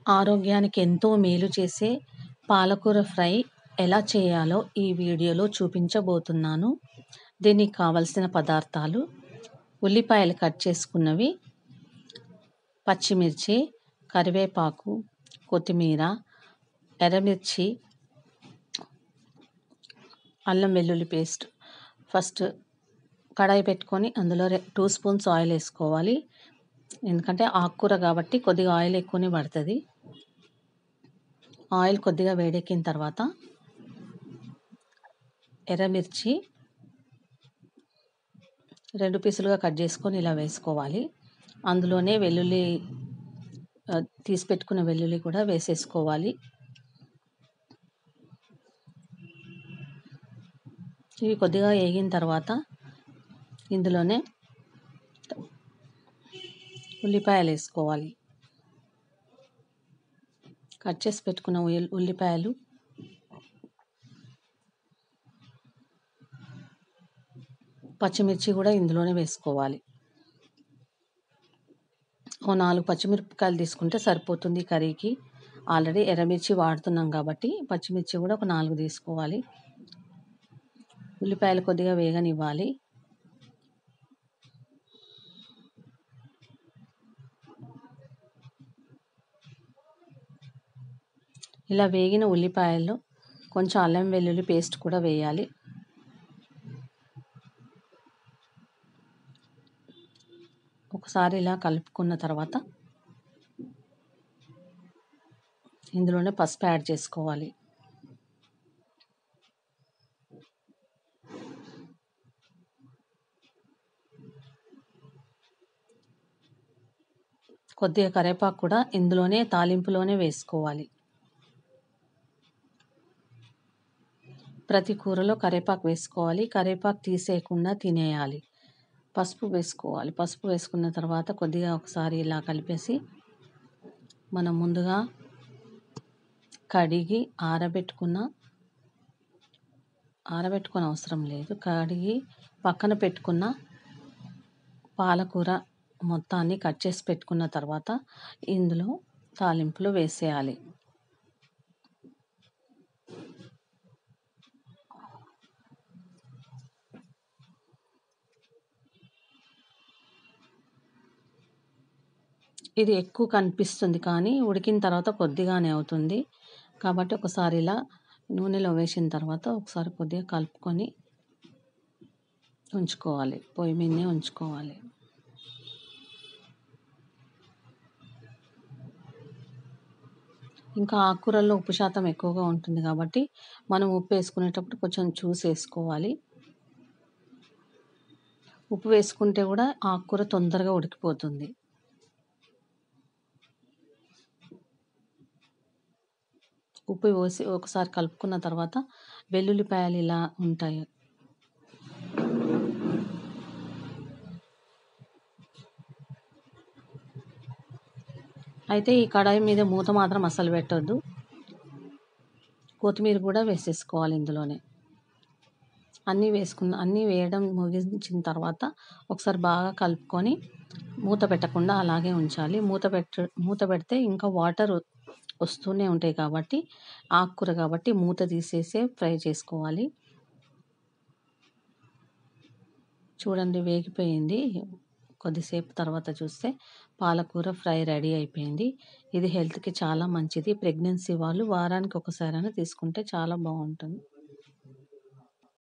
ఆరోగ్యానికి ఎంతో మేలు చేసే పాలకూర ఫ్రై ఎలా చేయాలో ఈ వీడియోలో చూపించబోతున్నాను దీనికి కావలసిన పదార్థాలు ఉల్లిపాయలు కట్ చేసుకున్నవి పచ్చిమిర్చి కరివేపాకు కొత్తిమీర ఎర్రమిర్చి అల్లం వెల్లుల్లి పేస్ట్ ఫస్ట్ కడాయి పెట్టుకొని అందులో టూ స్పూన్స్ ఆయిల్ వేసుకోవాలి ఎందుకంటే ఆకుకూర కాబట్టి కొద్దిగా ఆయిల్ ఎక్కువనే పడుతుంది ఆయిల్ కొద్దిగా వేడెక్కిన తర్వాత ఎర్రమిర్చి రెండు పీసులుగా కట్ చేసుకొని ఇలా వేసుకోవాలి అందులోనే వెల్లుల్లి తీసి పెట్టుకున్న వెల్లుల్లి కూడా వేసేసుకోవాలి ఇవి కొద్దిగా వేగిన తర్వాత ఇందులోనే ఉల్లిపాయలు వేసుకోవాలి కట్ చేసి పెట్టుకున్న ఉల్లిపాయలు పచ్చిమిర్చి కూడా ఇందులోనే వేసుకోవాలి ఓ నాలుగు పచ్చిమిరపకాయలు తీసుకుంటే సరిపోతుంది కర్రీకి ఆల్రెడీ ఎర్రమిర్చి వాడుతున్నాం కాబట్టి పచ్చిమిర్చి కూడా ఒక నాలుగు తీసుకోవాలి ఉల్లిపాయలు కొద్దిగా వేగనివ్వాలి ఇలా వేగిన ఉల్లిపాయల్లో కొంచెం అల్లం వెల్లుల్లి పేస్ట్ కూడా వేయాలి ఒకసారి ఇలా కలుపుకున్న తర్వాత ఇందులోనే పసుపు యాడ్ చేసుకోవాలి కొద్దిగా కరివేపాకు కూడా ఇందులోనే తాలింపులోనే వేసుకోవాలి ప్రతి కూరలో కరివేపాకు వేసుకోవాలి కరివేపాకు తీసేయకుండా తినేయాలి పసుపు వేసుకోవాలి పసుపు వేసుకున్న తర్వాత కొద్దిగా ఒకసారి ఇలా కలిపేసి మనం ముందుగా కడిగి ఆరబెట్టుకున్న ఆరబెట్టుకుని అవసరం లేదు కడిగి పక్కన పెట్టుకున్న పాలకూర మొత్తాన్ని కట్ చేసి పెట్టుకున్న తర్వాత ఇందులో తాలింపులు వేసేయాలి ఇది ఎక్కువ కనిపిస్తుంది కానీ ఉడికిన తర్వాత కొద్దిగానే అవుతుంది కాబట్టి ఒకసారి ఇలా నూనెలో వేసిన తర్వాత ఒకసారి కొద్దిగా కలుపుకొని ఉంచుకోవాలి పొయ్యి మీదనే ఉంచుకోవాలి ఇంకా ఆకుకూరల్లో ఉప్పు శాతం ఎక్కువగా ఉంటుంది కాబట్టి మనం ఉప్పు వేసుకునేటప్పుడు కొంచెం చూసి వేసుకోవాలి ఉప్పు వేసుకుంటే కూడా ఆకుకూర తొందరగా ఉడికిపోతుంది ఉప్పు పోసి ఒకసారి కలుపుకున్న తర్వాత వెల్లుల్లిపాయలు ఇలా ఉంటాయి అయితే ఈ కడాయి మీద మూత మాత్రం అసలు పెట్టొద్దు కొత్తిమీర కూడా వేసేసుకోవాలి ఇందులోనే అన్నీ వేసుకున్న అన్నీ వేయడం ముగించిన తర్వాత ఒకసారి బాగా కలుపుకొని మూత పెట్టకుండా అలాగే ఉంచాలి మూత పెట్ట మూత పెడితే ఇంకా వాటర్ వస్తూనే ఉంటాయి కాబట్టి ఆకుకూర కాబట్టి మూత తీసేసే ఫ్రై చేసుకోవాలి చూడండి వేగిపోయింది కొద్దిసేపు తర్వాత చూస్తే పాలకూర ఫ్రై రెడీ అయిపోయింది ఇది హెల్త్కి చాలా మంచిది ప్రెగ్నెన్సీ వాళ్ళు వారానికి ఒకసారైనా తీసుకుంటే చాలా బాగుంటుంది